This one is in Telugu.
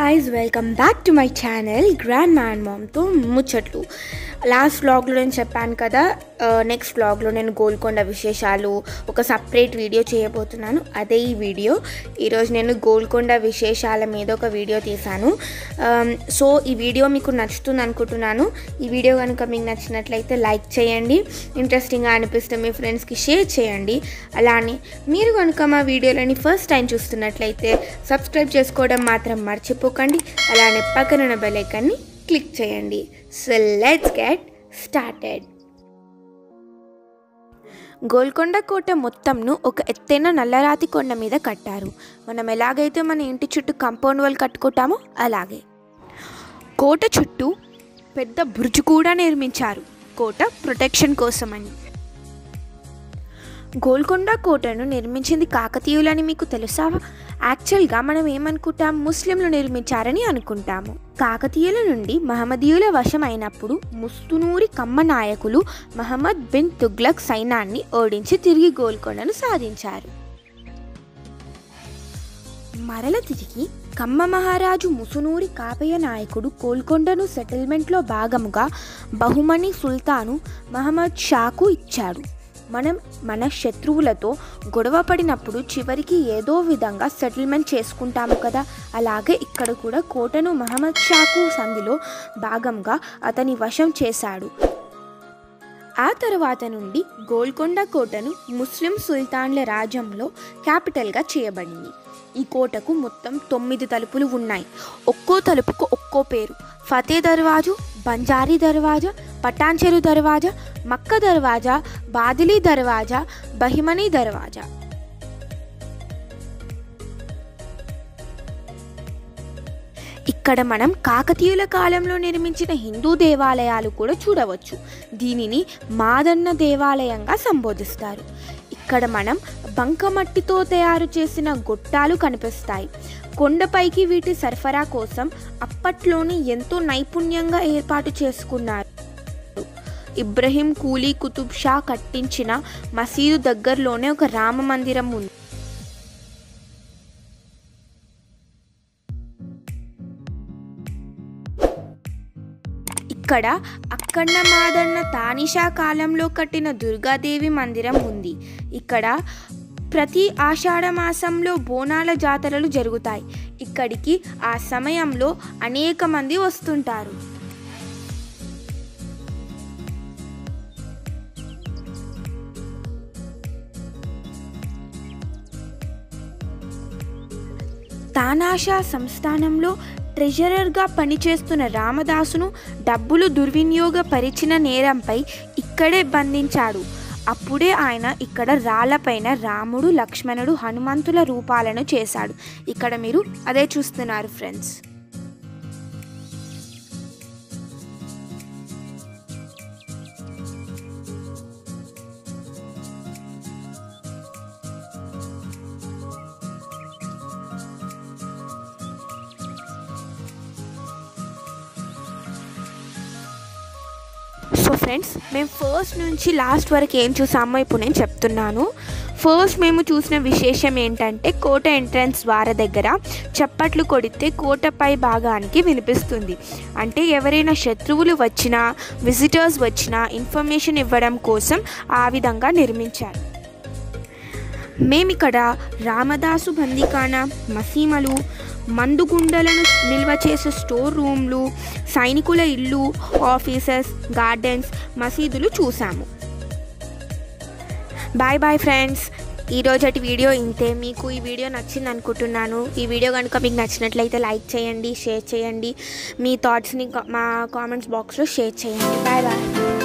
guys welcome back to my channel grand man మామ్తో ముచ్చట్లు లాస్ట్ వ్లాగ్లో నేను చెప్పాను కదా నెక్స్ట్ వ్లాగ్లో నేను గోల్కొండ విశేషాలు ఒక సపరేట్ వీడియో చేయబోతున్నాను అదే ఈ వీడియో ఈరోజు నేను గోల్కొండ విశేషాల మీద ఒక వీడియో తీశాను సో ఈ వీడియో మీకు నచ్చుతుంది అనుకుంటున్నాను ఈ వీడియో కనుక మీకు నచ్చినట్లయితే లైక్ చేయండి ఇంట్రెస్టింగ్గా అనిపిస్తే మీ ఫ్రెండ్స్కి షేర్ చేయండి అలానే మీరు కనుక మా వీడియోలని ఫస్ట్ టైం చూస్తున్నట్లయితే సబ్స్క్రైబ్ చేసుకోవడం మాత్రం మర్చిపోకండి అలానే పక్కనున్న బెల్ ఐకాన్ని క్లిక్ చేయండి so let's get started Golconda కోట మొత్తంను ఒక ఎత్తైన నల్లరాతి కొండ మీద కట్టారు మనం ఎలాగైతే మన ఇంటి చుట్టూ కాంపౌండ్ వాల్ కట్టుకుంటామో అలాగే కోట చుట్టూ పెద్ద బ్రుజు కూడా నిర్మించారు కోట ప్రొటెక్షన్ కోసమని గోల్కొండ కోటను నిర్మించింది కాకతీయులని మీకు తెలుసా యాక్చువల్గా మనం ఏమనుకుంటాం ముస్లింలు నిర్మించారని అనుకుంటాము కాకతీయుల నుండి మహమ్మదీయుల వశం అయినప్పుడు ముస్తునూరి కమ్మ నాయకులు మహమ్మద్ బిన్ తుగ్లక్ సైన్యాన్ని ఓడించి తిరిగి గోల్కొండను సాధించారు మరల తిరిగి కమ్మ మహారాజు ముసునూరి కాపయ్య నాయకుడు గోల్కొండను సెటిల్మెంట్లో భాగముగా బహుమని సుల్తాను మహమ్మద్ షాకు ఇచ్చాడు మనం మన శత్రువులతో గొడవ పడినప్పుడు చివరికి ఏదో విధంగా సెటిల్మెంట్ చేసుకుంటాము కదా అలాగే ఇక్కడ కూడా కోటను మహమ్మద్ షాకు సంధిలో భాగంగా అతని వశం చేశాడు ఆ తరువాత నుండి గోల్కొండ కోటను ముస్లిం సుల్తాన్ల రాజ్యంలో క్యాపిటల్గా చేయబడింది ఈ కోటకు మొత్తం తొమ్మిది తలుపులు ఉన్నాయి ఒక్కో తలుపుకు ఒక్కో పేరు ఫతే దర్వాజు బంజారీ దర్వాజా పటాన్చెరు దర్వాజా మక్క దర్వాజా బాదిలీ దర్వాజా బహిమనీ దర్వాజా ఇక్కడ మనం కాకతీయుల కాలంలో నిర్మించిన హిందూ దేవాలయాలు కూడా చూడవచ్చు దీనిని మాదన్న దేవాలయంగా సంబోధిస్తారు ఇక్కడ మనం బంకమట్టితో తయారు చేసిన గొట్టాలు కనిపిస్తాయి కొండపైకి వీటి సరఫరా కోసం అప్పట్లోనే ఎంతో నైపుణ్యంగా ఏర్పాటు చేసుకున్నారు ఇబ్రహీం కూలీ కుతుబ్ షా కట్టించిన మసీదు దగ్గరలోనే ఒక రామ మందిరం ఉంది ఇక్కడ అక్కన్న మాదన్న తానిషా కాలంలో కట్టిన దుర్గాదేవి మందిరం ఉంది ఇక్కడ ప్రతి ఆషాఢ మాసంలో బోనాల జాతరలు జరుగుతాయి ఇక్కడికి ఆ సమయంలో అనేక మంది వస్తుంటారు తానాషా సంస్థానంలో ట్రెజరర్గా పనిచేస్తున్న రామదాసును డబ్బులు దుర్వినియోగపరిచిన నేరంపై ఇక్కడే బంధించాడు అప్పుడే ఆయన ఇక్కడ రాళ్లపైన రాముడు లక్ష్మణుడు హనుమంతుల రూపాలను చేశాడు ఇక్కడ మీరు అదే చూస్తున్నారు ఫ్రెండ్స్ సో ఫ్రెండ్స్ మేము ఫస్ట్ నుంచి లాస్ట్ వరకు ఏం చూసామో ఇప్పుడు నేను చెప్తున్నాను ఫస్ట్ మేము చూసిన విశేషం ఏంటంటే కోట ఎంట్రన్స్ ద్వార దగ్గర చప్పట్లు కొడితే కోటపై భాగానికి వినిపిస్తుంది అంటే ఎవరైనా శత్రువులు వచ్చినా విజిటర్స్ వచ్చినా ఇన్ఫర్మేషన్ ఇవ్వడం కోసం ఆ విధంగా నిర్మించారు మేమిక్కడ రామదాసు బందీఖానా మసీమలు మందుగుండలను నిల్వ చేసే స్టోర్ రూమ్లు సైనికుల ఇల్లు ఆఫీసెస్ గార్డెన్స్ మసీదులు చూసాము బాయ్ బాయ్ ఫ్రెండ్స్ ఈరోజటి వీడియో ఇంతే మీకు ఈ వీడియో నచ్చింది అనుకుంటున్నాను ఈ వీడియో కనుక మీకు నచ్చినట్లయితే లైక్ చేయండి షేర్ చేయండి మీ థాట్స్ని మా కామెంట్స్ బాక్స్లో షేర్ చేయండి బాయ్ బాయ్